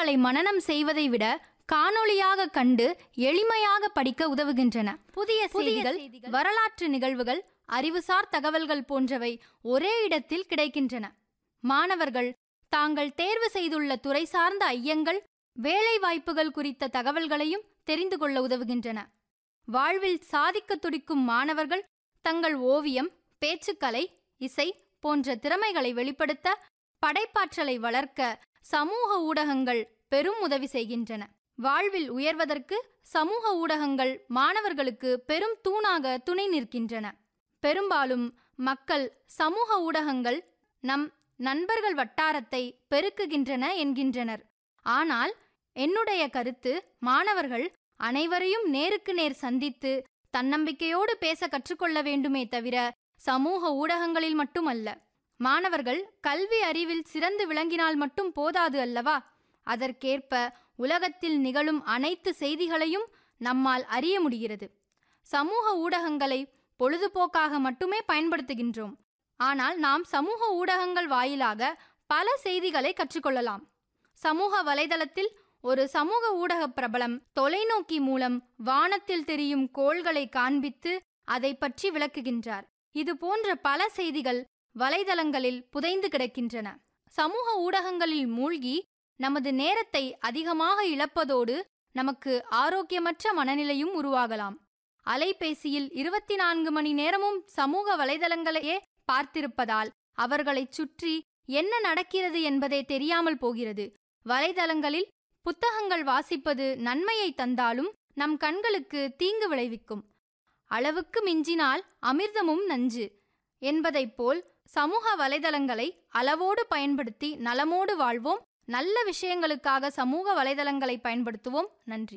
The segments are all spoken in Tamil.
செய்திகளை மனனம் செய்வதை விட காணொளியாக கண்டு எளிமையாக படிக்க உதவுகின்றன புதிய செய்திகள் வரலாற்று நிகழ்வுகள் அறிவுசார் தகவல்கள் போன்றவை ஒரே இடத்தில் கிடைக்கின்றன மாணவர்கள் தாங்கள் தேர்வு செய்துள்ள துறை சார்ந்த ஐயங்கள் வேலை வாய்ப்புகள் குறித்த தகவல்களையும் தெரிந்து கொள்ள உதவுகின்றன வாழ்வில் சாதிக்க துடிக்கும் மாணவர்கள் தங்கள் ஓவியம் பேச்சுக்கலை இசை போன்ற திறமைகளை வெளிப்படுத்த படைப்பாற்றலை வளர்க்க சமூக ஊடகங்கள் பெரும் உதவி செய்கின்றன வாழ்வில் உயர்வதற்கு சமூக ஊடகங்கள் மாணவர்களுக்கு பெரும் தூணாக துணை நிற்கின்றன பெரும்பாலும் மக்கள் சமூக ஊடகங்கள் நம் நண்பர்கள் வட்டாரத்தை பெருக்குகின்றன என்கின்றனர் ஆனால் என்னுடைய கருத்து மாணவர்கள் அனைவரையும் நேருக்கு நேர் சந்தித்து தன்னம்பிக்கையோடு பேச கற்றுக்கொள்ள வேண்டுமே தவிர சமூக ஊடகங்களில் மட்டுமல்ல மாணவர்கள் கல்வி அறிவில் சிறந்து விளங்கினால் மட்டும் போதாது அல்லவா அதற்கேற்ப உலகத்தில் நிகழும் அனைத்து செய்திகளையும் நம்மால் அறிய முடிகிறது சமூக ஊடகங்களை பொழுதுபோக்காக மட்டுமே பயன்படுத்துகின்றோம் ஆனால் நாம் சமூக ஊடகங்கள் வாயிலாக பல செய்திகளை கற்றுக்கொள்ளலாம் சமூக வலைதளத்தில் ஒரு சமூக ஊடக பிரபலம் தொலைநோக்கி மூலம் வானத்தில் தெரியும் கோள்களை காண்பித்து அதை பற்றி விளக்குகின்றார் இது போன்ற பல செய்திகள் வலைதளங்களில் புதைந்து கிடக்கின்றன சமூக ஊடகங்களில் மூழ்கி நமது நேரத்தை அதிகமாக இழப்பதோடு நமக்கு ஆரோக்கியமற்ற மனநிலையும் உருவாகலாம் அலைபேசியில் இருபத்தி நான்கு மணி நேரமும் சமூக வலைதளங்களையே பார்த்திருப்பதால் அவர்களைச் சுற்றி என்ன நடக்கிறது என்பதே தெரியாமல் போகிறது வலைதளங்களில் புத்தகங்கள் வாசிப்பது நன்மையை தந்தாலும் நம் கண்களுக்கு தீங்கு விளைவிக்கும் அளவுக்கு மிஞ்சினால் அமிர்தமும் நஞ்சு என்பதைப் போல் சமூக வலைதளங்களை அளவோடு பயன்படுத்தி நலமோடு வாழ்வோம் நல்ல விஷயங்களுக்காக சமூக வலைதளங்களை பயன்படுத்துவோம் நன்றி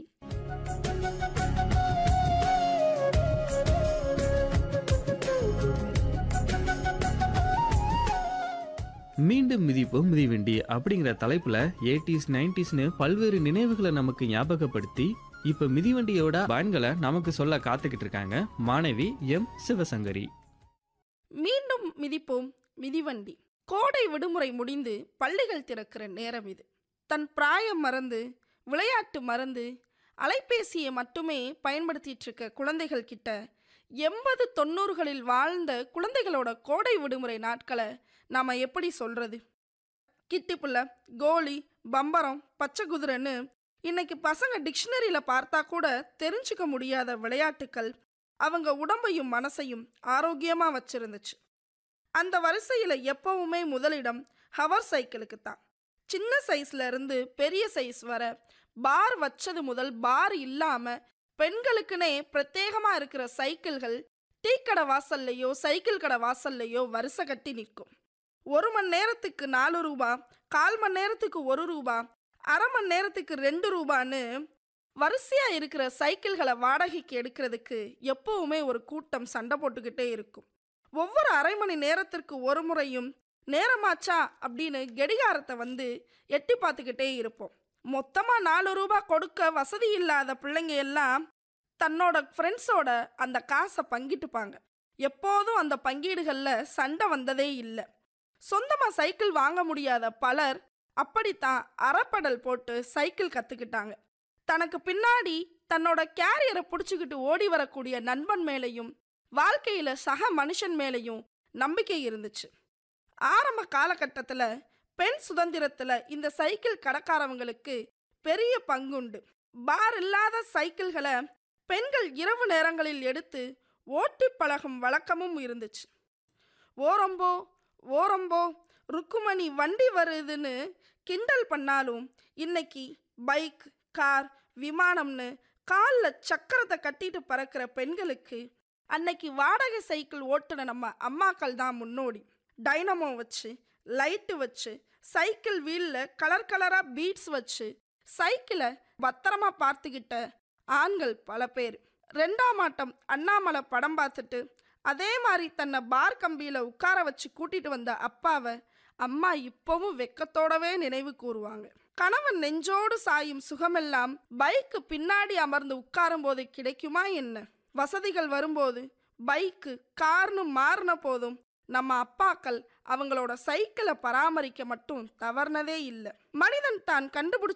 மீண்டும் மிதிப்போம் மிதிவண்டி அப்படிங்கிற தலைப்புல எயிட்டிஸ் நைன்டிஸ்னு பல்வேறு நினைவுகளை நமக்கு ஞாபகப்படுத்தி இப்ப மிதிவண்டியோட பயன்களை நமக்கு சொல்ல காத்துக்கிட்டு இருக்காங்க மாணவி எம் சிவசங்கரி மீண்டும் மிதிப்போம் மிதிவண்டி கோடை விடுமுறை முடிந்து பள்ளிகள் திறக்கிற நேரம் இது தன் பிராயம் மறந்து விளையாட்டு மறந்து அலைபேசியை மட்டுமே பயன்படுத்திட்டு இருக்க குழந்தைகள் கிட்ட எண்பது தொண்ணூறுகளில் வாழ்ந்த குழந்தைகளோட கோடை விடுமுறை நாட்களை நாம் எப்படி சொல்றது கிட்டிப்புள்ள கோலி பம்பரம் பச்சை குதிரைன்னு இன்னைக்கு பசங்க டிக்ஷனரியில் பார்த்தா கூட தெரிஞ்சுக்க முடியாத விளையாட்டுக்கள் அவங்க உடம்பையும் மனசையும் ஆரோக்கியமாக வச்சிருந்துச்சு அந்த வரிசையில் எப்பவுமே முதலிடம் ஹவர் சைக்கிளுக்கு தான் சின்ன சைஸ்ல இருந்து பெரிய சைஸ் வர பார் வச்சது முதல் பார் இல்லாம பெண்களுக்குனே பிரத்யேகமா இருக்கிற சைக்கிள்கள் டீ கடை வாசல்லையோ சைக்கிள் கடை வாசல்லையோ வரிசை கட்டி நிற்கும் ஒரு மணி நேரத்துக்கு நாலு ரூபா கால் மணி நேரத்துக்கு ஒரு ரூபா அரை மணி நேரத்துக்கு ரெண்டு ரூபான்னு வரிசையா இருக்கிற சைக்கிள்களை வாடகைக்கு எடுக்கிறதுக்கு எப்பவுமே ஒரு கூட்டம் சண்டை போட்டுக்கிட்டே இருக்கும் ஒவ்வொரு அரை மணி நேரத்திற்கு ஒரு முறையும் நேரமாச்சா அப்படின்னு கெடிகாரத்தை வந்து எட்டி பார்த்துக்கிட்டே இருப்போம் மொத்தமாக நாலு ரூபா கொடுக்க வசதி இல்லாத பிள்ளைங்க எல்லாம் தன்னோட ஃப்ரெண்ட்ஸோட அந்த காசை பங்கிட்டுப்பாங்க எப்போதும் அந்த பங்கீடுகளில் சண்டை வந்ததே இல்லை சொந்தமாக சைக்கிள் வாங்க முடியாத பலர் அப்படித்தான் அறப்படல் போட்டு சைக்கிள் கற்றுக்கிட்டாங்க தனக்கு பின்னாடி தன்னோட கேரியரை பிடிச்சிக்கிட்டு ஓடி வரக்கூடிய நண்பன் மேலேயும் வாழ்க்கையில சக மனுஷன் மேலேயும் நம்பிக்கை இருந்துச்சு ஆரம்ப காலகட்டத்தில் பெண் சுதந்திரத்தில் இந்த சைக்கிள் கடைக்காரவங்களுக்கு பெரிய பங்குண்டு பார் இல்லாத சைக்கிள்களை பெண்கள் இரவு நேரங்களில் எடுத்து ஓட்டி பழகும் வழக்கமும் இருந்துச்சு ஓரம்போ ஓரம்போ ருக்குமணி வண்டி வருதுன்னு கிண்டல் பண்ணாலும் இன்னைக்கு பைக் கார் விமானம்னு காலில் சக்கரத்தை கட்டிட்டு பறக்கிற பெண்களுக்கு அன்னைக்கு வாடகை சைக்கிள் ஓட்டுன நம்ம அம்மாக்கள் தான் முன்னோடி டைனமோ வச்சு லைட்டு வச்சு சைக்கிள் வீலில் கலர் கலராக பீட்ஸ் வச்சு சைக்கிளை பத்திரமா பார்த்துக்கிட்ட ஆண்கள் பல பேர் ரெண்டாம் ஆட்டம் அண்ணாமலை படம் பார்த்துட்டு அதே மாதிரி தன்னை பார் கம்பியில் உட்கார வச்சு கூட்டிட்டு வந்த அப்பாவை அம்மா இப்பவும் வெக்கத்தோடவே நினைவு கூறுவாங்க கணவன் நெஞ்சோடு சாயும் சுகமெல்லாம் பைக்கு பின்னாடி அமர்ந்து உட்காரும் போது கிடைக்குமா என்ன வசதிகள் வரும்போது பைக்கு கார்னு மாறின போதும் நம்ம அப்பாக்கள் அவங்களோட சைக்கிளை பராமரிக்க மட்டும் தவறுனதே இல்லை மனிதன் தான் கண்டுபிடிச்ச